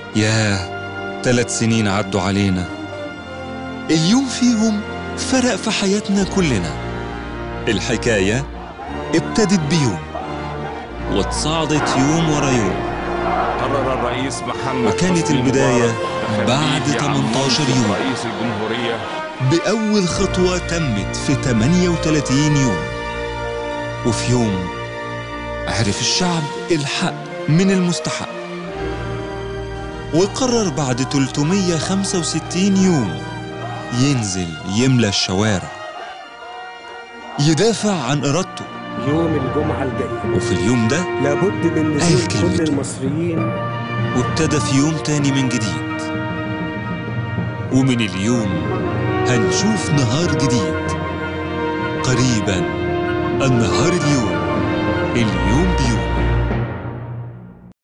ياه ثلاث سنين عدوا علينا اليوم فيهم فرق في حياتنا كلنا الحكاية ابتدت بيوم واتصاعدت يوم ورا يوم قرر الرئيس محمد وكانت حسني البداية مبارك بعد تخليه عن 18 منصب يوم. رئيس الجمهورية بأول خطوة تمت في 38 يوم وفي يوم عرف الشعب الحق من المستحق وقرر بعد 365 يوم ينزل يملى الشوارع يدافع عن إرادته يوم الجمعة الجاية وفي اليوم ده لابد من قال نزول كل كلمته. المصريين وابتدى في يوم تاني من جديد ومن اليوم هنشوف نهار جديد قريبا النهار اليوم اليوم بيوم